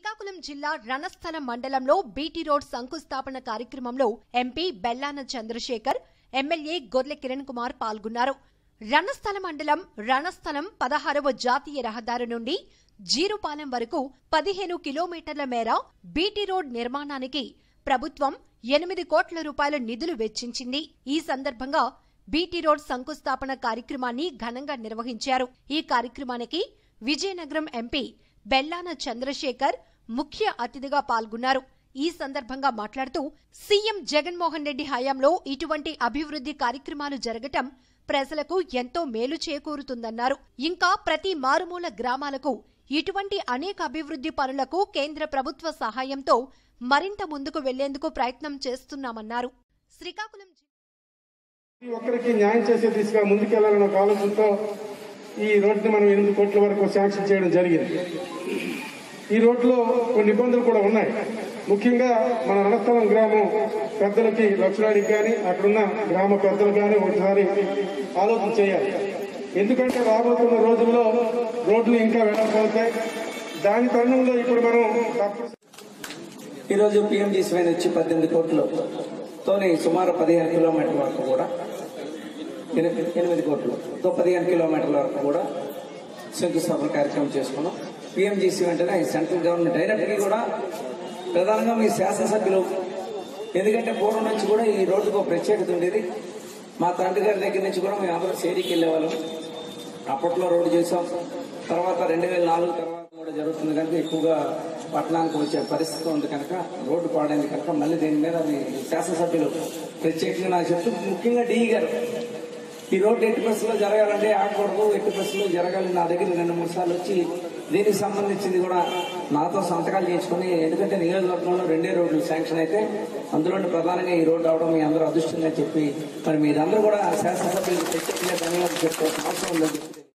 శ్రీకాకుళం జిల్లా రణస్థల మండలంలో BT road శంకుస్థాపన కార్యక్రమంలో ఎంపీ బెల్లాన చంద్రశేఖర్ ఎమ్మెల్యే గొర్లె కిరణ్ కుమార్ పాల్గొన్నారు రణస్థల మండలం రణస్థలం పదహారవ జాతీయ రహదారి నుండి జీరుపాలెం వరకు పదిహేను కిలోమీటర్ల మేర బీటీ రోడ్ నిర్మాణానికి ప్రభుత్వం ఎనిమిది కోట్ల రూపాయల నిధులు వెచ్చించింది ఈ సందర్భంగా బీటీ రోడ్ శంకుస్థాపన కార్యక్రమాన్ని ఘనంగా నిర్వహించారు ఈ కార్యక్రమానికి విజయనగరం ఎంపీ బెల్లాన చంద్రశేఖర్ ముఖ్య అతిథిగా పాల్గొన్నారు ఈ సందర్భంగా మాట్లాడుతూ సీఎం జగన్మోహన్ రెడ్డి హయాంలో ఇటువంటి అభివృద్ధి కార్యక్రమాలు జరగటం ప్రజలకు ఎంతో మేలు చేకూరుతుందన్నారు ఇంకా ప్రతి మారుమూల గ్రామాలకు ఇటువంటి అనేక అభివృద్ధి పనులకు కేంద్ర ప్రభుత్వ సహాయంతో మరింత ముందుకు వెళ్లేందుకు ప్రయత్నం చేస్తున్నామన్నారు శ్రీకాకుళం జి- ప్రతి ఒక్కరికి న్యాయం చేసే దిశగా ముందుకెళ్లాలన్న ఒక ఆలోచనతో ఈ రోడ్డుని మనం ఎనిమిది కోట్ల వరకు శాంక్షన్ చేయడం జరిగింది ఈ రోడ్లో కొన్ని ఇబ్బందులు కూడా ఉన్నాయి ముఖ్యంగా మన రణస్థలం గ్రామం పెద్దలకి లక్ష్మణాడికి కానీ అక్కడున్న గ్రామ పెద్దలు కానీ ఒకసారి ఆలోచన చేయాలి ఎందుకంటే రాబోతున్న రోజుల్లో రోడ్లు ఇంకా వెళ్ళకపోతాయి దాని తరుణంలో ఇప్పుడు మనం తప్పనిసరి ఈరోజు పిఎంజీసీవై వచ్చి పద్దెనిమిది కోట్లతోని సుమారు పదిహేను కిలోమీటర్ల వరకు కూడా ఎని- ఎనిమిది కోట్లతో పదిహేను కిలోమీటర్ల వరకు కూడా శంకుస్థాపన కార్యక్రమం చేసుకున్నాం పిఎంజీసీ వెంటనే సెంట్రల్ గవర్నమెంట్ అయినప్పటికీ కూడా ప్రధానంగా మీ శాసనసభ్యులు ఎందుకంటే పూర్వం నుంచి కూడా ఈ రోడ్డుకు ఒక ప్రత్యేకత ఉండేది మా తండ్రి గారి దగ్గర నుంచి కూడా మేము అందరూ షేరీకి వెళ్ళేవాళ్ళం అప్పట్లో రోడ్డు చేసాం తర్వాత రెండు వేల నాలుగు తర్వాత కూడా జరుగుతుంది కనుక ఎక్కువగా పట్టణానికి వచ్చే పరిస్థితి ఉంది కనుక రోడ్డు పాడైంది కనుక మళ్ళీ దీని మీద మీ శాసనసభ్యులు ప్రత్యేకంగా నాకు చెప్తూ ముఖ్యంగా డిఈ గారు ఈ రోడ్డు ఎట్టి బస్సులో జరగాలంటే ఆగకూడదు ఎట్టి బస్సులో జరగాలి నా దగ్గర రెండు మూడు సార్లు వచ్చి దీనికి సంబంధించింది కూడా నాతో సంతకాలు చేసుకుని ఎందుకంటే నియోజకవర్గంలో రెండే రోడ్లు శాంక్షన్ అయితే అందులో ప్రధానంగా ఈ రోడ్డు అవడం మీ అందరూ అదృష్టంగా చెప్పి మరి మీరందరూ కూడా శాసనసభ్యులకు ప్రత్యేకంగా ధన్యవాదాలు చెప్పుకోవాల్సిన అవసరం ఉందని చెప్పి